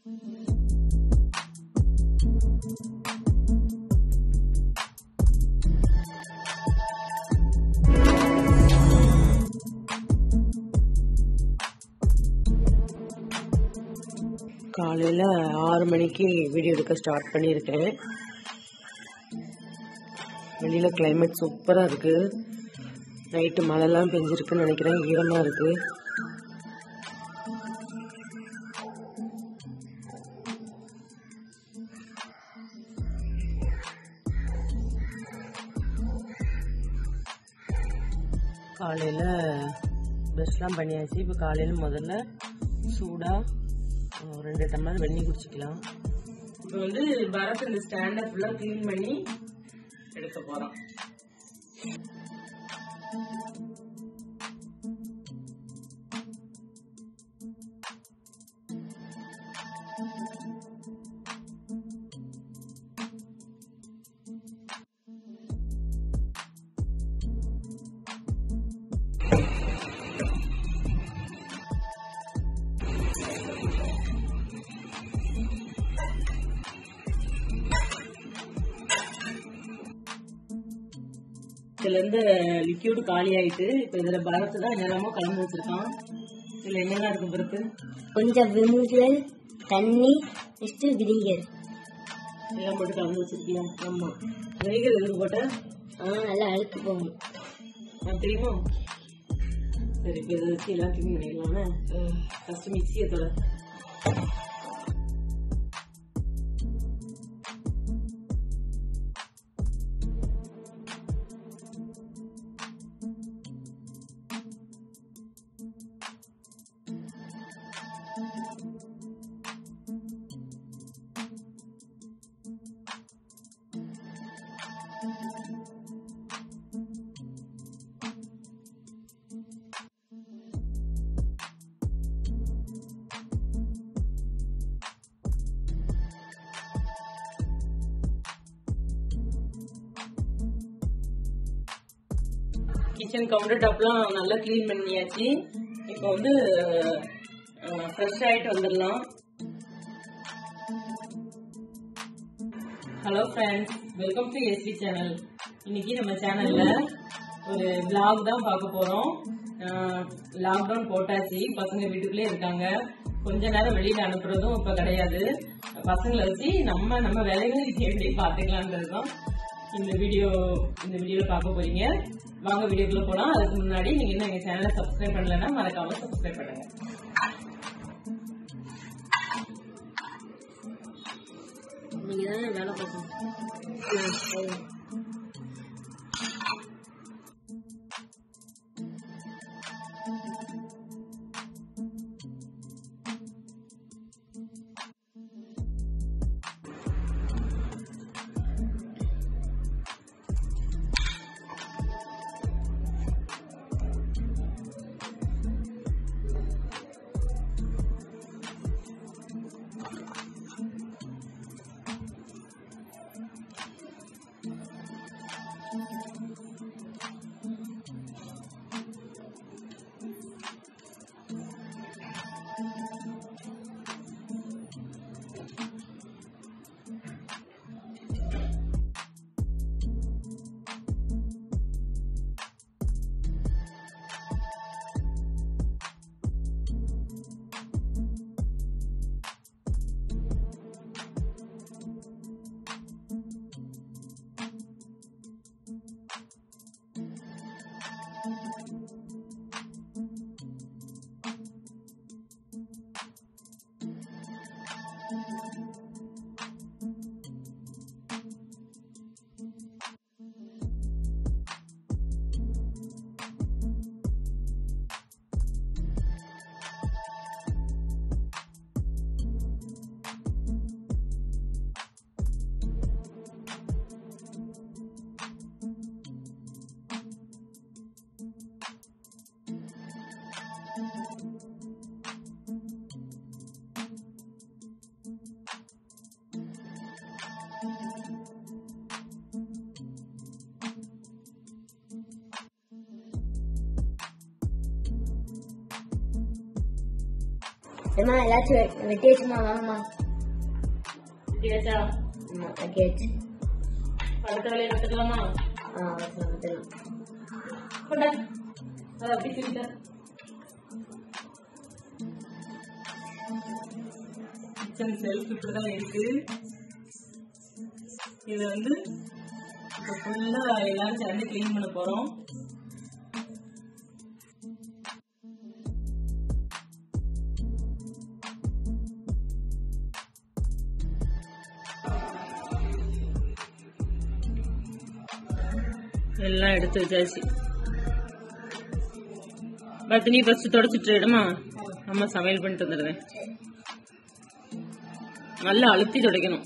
காலையில் ஆறு மணிக்கு வீடியோ எடுக்க ஸ்டார்ட் பண்ணியிருக்கேன் வெளியில் கிளைமேட் சூப்பராக இருக்குது நைட்டு மழைலாம் பெஞ்சிருக்குன்னு நினைக்கிறேன் ஈரமாக இருக்குது காலையில் ப்ரெஷ்லாம் பண்ணியாச்சு இப்போ காலையில் முதல்ல சூடாக ரெண்டு டம்ளர் வெந்நி குடிச்சிக்கலாம் இப்போ வந்து பரத் இந்த ஸ்டாண்டை ஃபுல்லாக க்ளீன் பண்ணி எடுக்க போகிறோம் இதுல இருந்து லிக்யூட் காலி ஆயிட்டு இப்ப இதுல பரத்து தான் நிலமோ கலந்து வச்சிருக்கான் இதுல என்னென்ன இருக்கும் பருப்பு கொஞ்சம் விமுதல் தண்ணி நெக்ஸ்ட் வினிகர் எல்லாம் போட்டு கலந்து வச்சிருக்கியா ஆமா வினைகர் எதுக்கு போட்ட ஆ நல்லா அழுக்கு போகும் உனக்கு தெரியுமா சரி இப்ப இதை வச்சு எல்லாம் கிளீன் பண்ணிடலாம்னா ஃபர்ஸ்ட் மிக்சியை தொட கிச்சன் கவுண்டர் டாப்லாம் நல்லா க்ளீன் பண்ணியாச்சு இப்போ வந்து ஃப்ரெஷ் ஆயிட்டு வந்துடலாம் hello friends welcome to SP channel இன்னைக்கு நம்ம சேனல்ல ஒரு vlog தான் பார்க்க போறோம் லாக்டவுன் போட்டாச்சு பசங்க வீட்டுக்குள்ளே இருக்காங்க கொஞ்ச நேரம் வெளியில அனுப்புறதும் இப்ப கிடையாது பசங்களை வச்சு நம்ம நம்ம வேலைகளை எப்படி பாத்துக்கலான்றது தான் இந்த வீடியோ இந்த வீடியோல பார்க்க போறீங்க வாங்க வீடியோக்குள்ள போலாம் அதுக்கு முன்னாடி நீங்க இன்னும் எங்க சேனலை சப்ஸ்கிரைப் பண்ணலன்னா மறக்காம சப்ஸ்கிரைப் பண்ணுங்க நீங்க தானே வேலை பார்க்கணும் ஏமா எல்லாச்சும் வெ- வெட்டி வச்சுமா வாங்கம்மா கேட்டா ஆமா வெட்டி வச்சு அடுத்த வேலையை கத்துக்கலாமா ஆ வந்துடலாம் கொண்டா அதை அப்படி திருட்ட கிச்சன் செல்ஃப் இப்படிதான் இருக்கு இது வந்து இப்போ ஃபுல்லா எல்லாரும் சேர்ந்து க்ளீன் பண்ண போறோம் எல்லாம் எடுத்து வச்சாச்சு பத்து நீ ஃபர்ஸ்ட் தொடச்சிட்டு இடமா அம்மா சமையல் பண்ணிட்டு வந்துடுறேன் நல்லா அழுத்தி துடைக்கணும்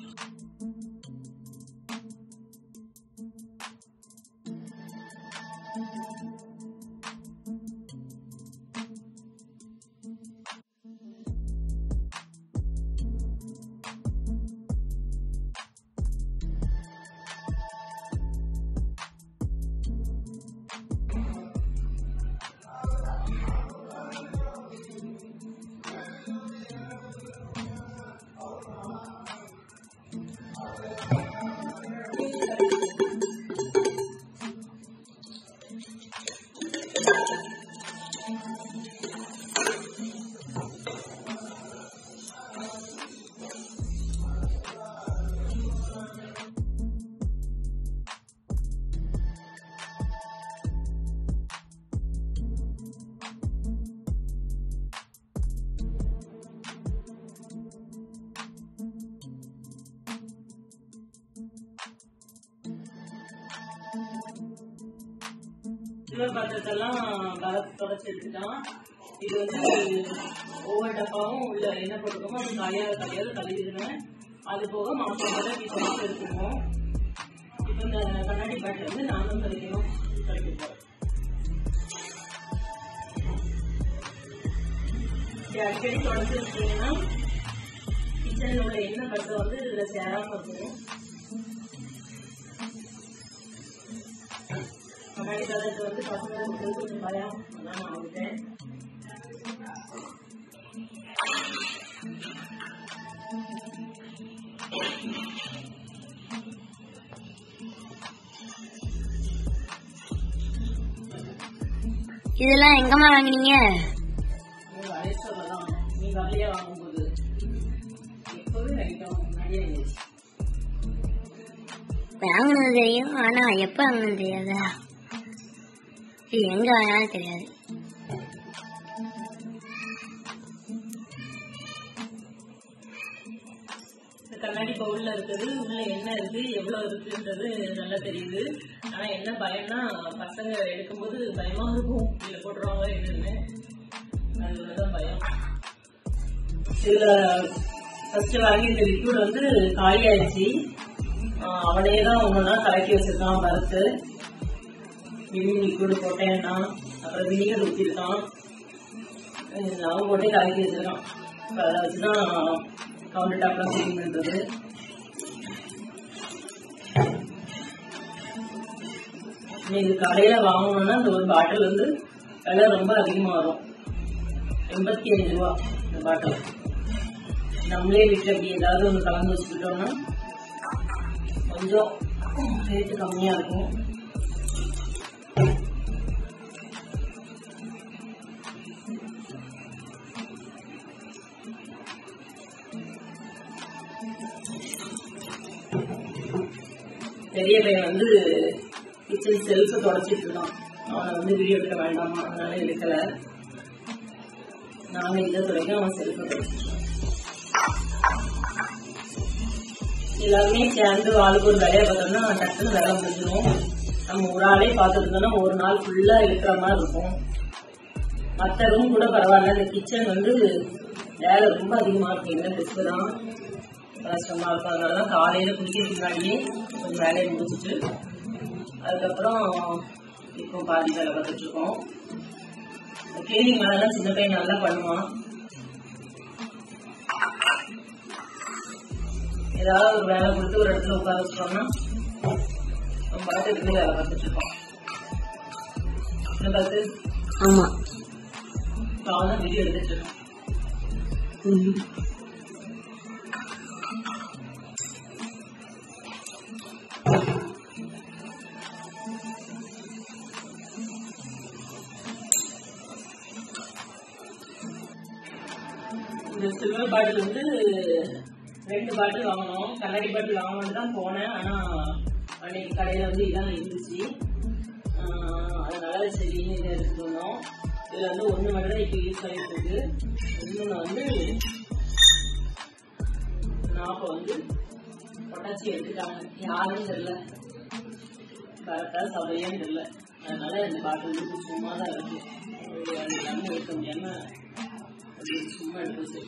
சில்வர் பாத்திரத்தெல்லாம் பரத் தொடச்சி எடுத்துட்டான் இது வந்து ஒவ்வொரு டப்பாவும் உள்ள என்ன போட்டுக்கோமோ அது காயாத காயாத கழுவிடுவேன் அது போக மாசம் வரை இப்படி தொடச்சி எடுத்துக்குவோம் இப்போ இந்த கண்ணாடி பேட்டர் வந்து நானும் கழிக்கணும் கழிக்க போகிறேன் இது அடிக்கடி தொடச்சி வச்சிங்கன்னா கிச்சனில் உள்ள எண்ணெய் பட்டை வந்து இதில் சேராமல் இருக்கும் கண்ணாடி கதத்தை வந்து பசங்களுக்கு கொஞ்சம் பயம் அதான் நான் வந்துட்டேன் இதெல்லாம் எங்கம்மா வாங்குனீங்க நீ வயசுல தான் நீ வரலையா வாங்கும்போது எப்போதும் நைட்டம் முன்னாடியே இருந்துச்சு வாங்கினது தெரியும் ஆனா எப்ப வாங்கினது தெரியாதா இது எங்க வாங்கினாலும் தெரியாது இந்த கண்ணாடி பவுல்ல இருக்குது உள்ள என்ன இருக்கு எவ்வளவு இருக்குன்றது நல்லா தெரியுது ஆனா என்ன பயம்னா பசங்க எடுக்கும்போது பயமா இருக்கும் இதுல போட்டுருவாங்க என்னன்னு அதுதான் பயம் இதுல ஃபர்ஸ்ட் வாங்கி இந்த லிக்விட் வந்து காலியாயிடுச்சு ஆஹ் அவனே தான் ஒன்னொன்னா கலக்கி வச்சிருக்கான் பருத்து விம் லிக்விட் போட்டேன்னா அப்புறம் வினிகர் ஊற்றிருக்கான் அவன் போட்டே கலக்கி வச்சிருக்கான் இப்போ அதை வச்சுதான் கவுண்டர் டாப்லாம் க்ளீன் பண்றது நீங்க கடையில வாங்கணும்னா இந்த ஒரு பாட்டில் வந்து விலை ரொம்ப அதிகமா வரும் எண்பத்தி அஞ்சு ரூபா இந்த பாட்டில் நம்மளே வீட்டில் அப்படி ஏதாவது ஒன்று கலந்து வச்சுக்கிட்டோம்னா கொஞ்சம் ரேட்டு கம்மியா இருக்கும் பெரிய பையன் வந்து கிச்சன் செல்ஃபை தொடச்சிட்டு இருக்கான் அவனை வந்து வீடியோ எடுக்க வேண்டாமா அதனால எடுக்கல நாங்க இதை துடைக்க அவன் செல்ஃபை தொடச்சிட்டு இருக்கான். எல்லாருமே சேர்ந்து ஆளுக்கு ஒரு வேலையை பார்த்தோம்னா டக்குன்னு வேலை முடிஞ்சிடும் நம்ம ஒரு ஆளே பார்த்துட்டு இருந்தோம்னா ஒரு நாள் ஃபுல்லா இருக்கிற மாதிரி இருக்கும் மற்ற ரூம் கூட பரவாயில்ல இந்த கிச்சன் வந்து வேலை ரொம்ப அதிகமா இருக்கு என்ன டிஸ்க் தான் கஷ்டமா இருக்கும் அதனால தான் காலையில குளிக்கிறதுக்கு முன்னாடியே கொஞ்சம் வேலையை முடிச்சிட்டு அதுக்கப்புறம் இப்போ பாதி வேலை பார்த்துட்டு இருக்கோம் கிளீனிங் வேலைலாம் சின்ன பையன் நல்லா பண்ணுவான் ஏதாவது ஒரு வேலை கொடுத்து ஒரு இடத்துல உட்கார வச்சிட்டோம்னா நம்ம பார்த்துட்டு இருந்து வேலை பார்த்துட்டு இருக்கோம் என்ன பார்த்து ஆமா காலம் வீடியோ எடுத்துட்டு இருக்கோம் இந்த சில்வர் பாட்டில் வந்து ரெண்டு பாட்டில் வாங்கினோம் கண்ணாடி பாட்டில் வாங்கணும்னு தான் போனேன் ஆனா அன்னைக்கு கடையில வந்து இதான் இருந்துச்சு ஆஹ் அதனால சரின்னு இதை எடுத்துட்டு வந்தோம் இதுல வந்து ஒண்ணு மட்டும் தான் இப்போ யூஸ் ஆகிட்டு இருக்கு இன்னொன்று வந்து நாப்ப வந்து பொட்டாச்சி எடுத்துட்டாங்க யாரும் தெரியல கரெக்டா சபையும் தெரியல அதனால இந்த பாட்டில் வந்து சும்மா தான் இருக்கு ஒரு ரெண்டு கிராம் எடுக்க முடியாம அப்படி சும்மா எடுத்து வச்சு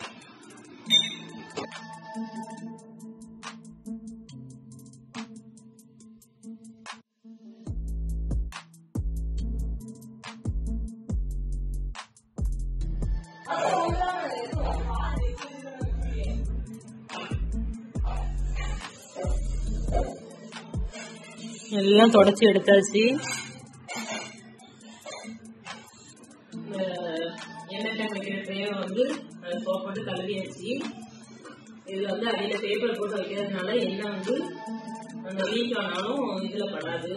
எல்லாம் தொடச்சி எடுத்தாச்சு இந்த எண்ணெய் டைம் வைக்கிற ட்ரேவை வந்து சோப் போட்டு கழுவியாச்சு இதுல வந்து அடியில பேப்பர் போட்டு வைக்கிறதுனால எண்ணெய் வந்து அந்த வீக் ஆனாலும் இதுல படாது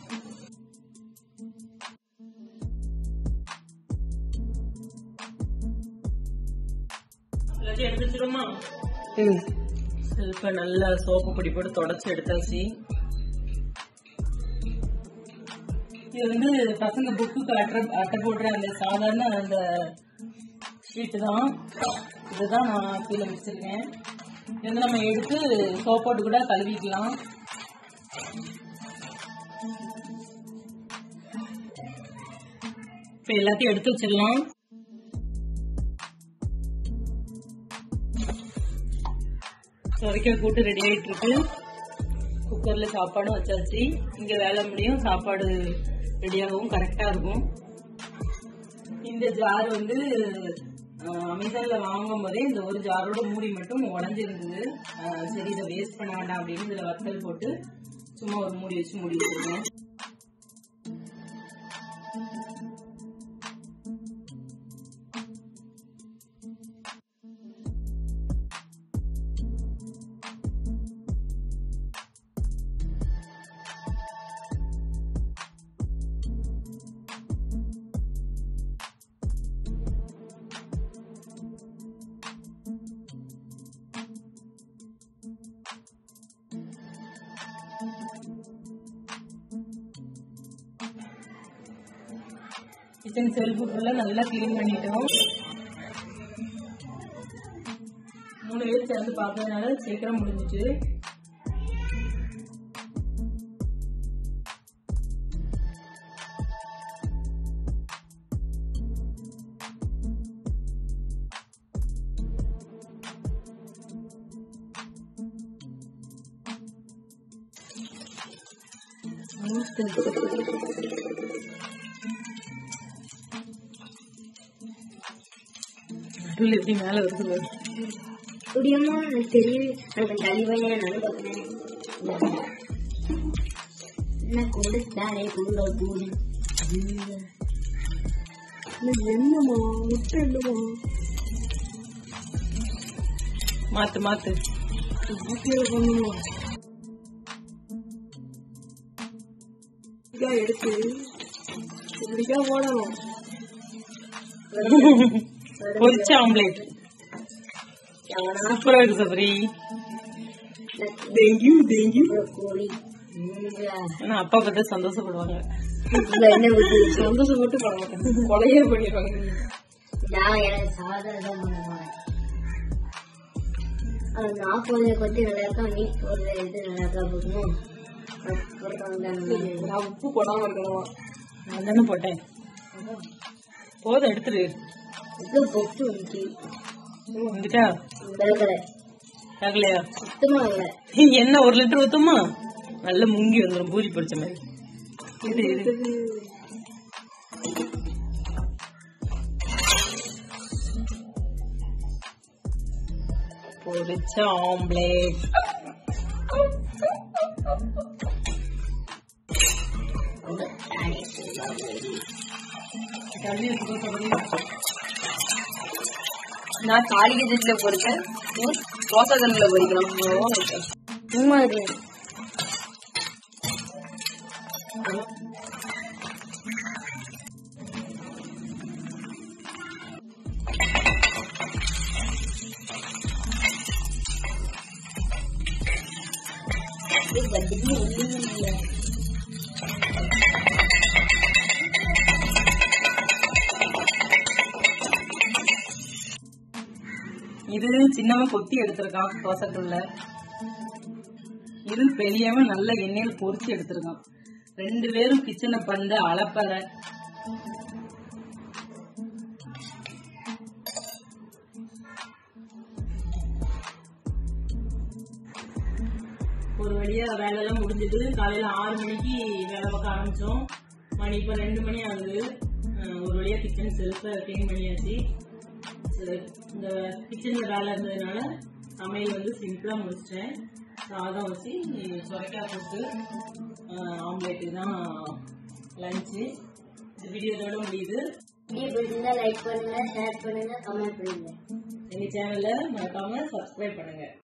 எல்லாத்தையும் எடுத்து வச்சிருமா செல்ஃபை நல்லா சோப்பு பொடி போட்டு தொடச்சி எடுத்தாச்சு இது வந்து பசங்க புக்கு அட்டை அட்டை போடுற அந்த சாதாரண அந்த ஷீட்டு தான் இதுதான் நான் கீழே வச்சிருக்கேன் இது வந்து நம்ம எடுத்து சோப் போட்டு கூட கழுவிக்கலாம் இப்போ எல்லாத்தையும் எடுத்து வச்சிடலாம் துவைக்க கூட்டு ரெடி ஆயிட்டு இருக்கு குக்கர்ல சாப்பாடும் வச்சாச்சு இங்க வேலை முடியும் சாப்பாடு ரெடியாகவும் கரெக்டா இருக்கும் இந்த ஜார் வந்து அஹ், அமேசான்ல வாங்கும் போதே இந்த ஒரு ஜாரோட மூடி மட்டும் உடஞ்சிருந்தது அஹ், சரி இதை வேஸ்ட் பண்ண வேண்டாம் அப்படின்னு இதுல வத்தல் போட்டு சும்மா ஒரு மூடி வச்சு மூடி வச்சிருக்கேன் கிச்சன் செல்ஃபு ஃபுல்லா நல்லா கிளீன் பண்ணிட்டோம் மூணு பேர் சேர்ந்து பார்த்ததுனால சீக்கிரம் முடிஞ்சிச்சு நடுவில் எப்படி மேல வருது பாரு. முடியுமா எனக்கு தெரியும் எனக்கு தள்ளிவையா நானும் பார்க்கிறேன் என்ன கொடுத்தாரே கூட பூரி என்னமா முட்டை இல்லமா மாத்து மாத்து எடுத்து இப்படிக்கா போடணும் பொரிச்ச ஆம்லேட் சூப்பரா இருக்கு சபரி தேங்க்யூ தேங்க்யூ கோழி ஆனா அப்பா பார்த்தா சந்தோஷப்படுவாங்க என்ன ஊத்தி சந்தோஷப்பட்டு பண்ண மாட்டாங்க கொலையே பண்ணிடுவாங்க நான் எனக்கு சாதாரண பண்ணுவேன் அது நான் போடுறத பத்தி நல்லா இருக்கும் நீ போடுற இது நல்லா இருக்கா போகணும் நான் உப்பு போடாம இருக்கணும் நான் தானே போட்டேன் போதும் எடுத்துரு இது பொட்டு வந்துச்சு வந்துட்டா விளக்கலை தகலையா சுத்தமா இல்லை என்ன ஒரு லிட்டர் ஊத்துமா நல்ல முங்கி வந்துடும் பூரி பொரிச்ச மாதிரி இது இது பொரிச்ச ஆம்லேட் தண்ணி வச்சுக்கோ சபரி நான் தாலிகை சட்டில பொறிச்சேன் நீ தோசை கல்லுல பொறிக்கணும் சும்மா இரு. இது சின்னவன் கொத்தி எடுத்திருக்கான் தோசைக்கல்ல இது பெரியவன் நல்ல எண்ணெயில் பொரிச்சு எடுத்திருக்கான் ரெண்டு பேரும் கிச்சனை பண்ண அளப்பற ஒரு வழியா வேலையெல்லாம் முடிஞ்சது காலையில ஆறு மணிக்கு வேலை பார்க்க ஆரம்பிச்சோம் மணி இப்ப ரெண்டு மணி ஆகுது அஹ் ஒரு வழியா கிச்சன் செல்ஃப க்ளீன் பண்ணியாச்சு சரி, இந்த கிச்சன்ல வேலை இருந்ததுனால சமையல் வந்து சிம்பிளா முடிச்சிட்டேன் சாதம் வச்சு சுரைக்காய் போட்டு ஆம்லேட்டு தான் லஞ்சு இந்த வீடியோ இதோட முடியுது வீடியோ பிடிச்சிருந்தா லைக் பண்ணுங்க ஷேர் பண்ணுங்க கமெண்ட் பண்ணுங்க எங்க சேனலை மறக்காம சப்ஸ்கிரைப் பண்ணுங்க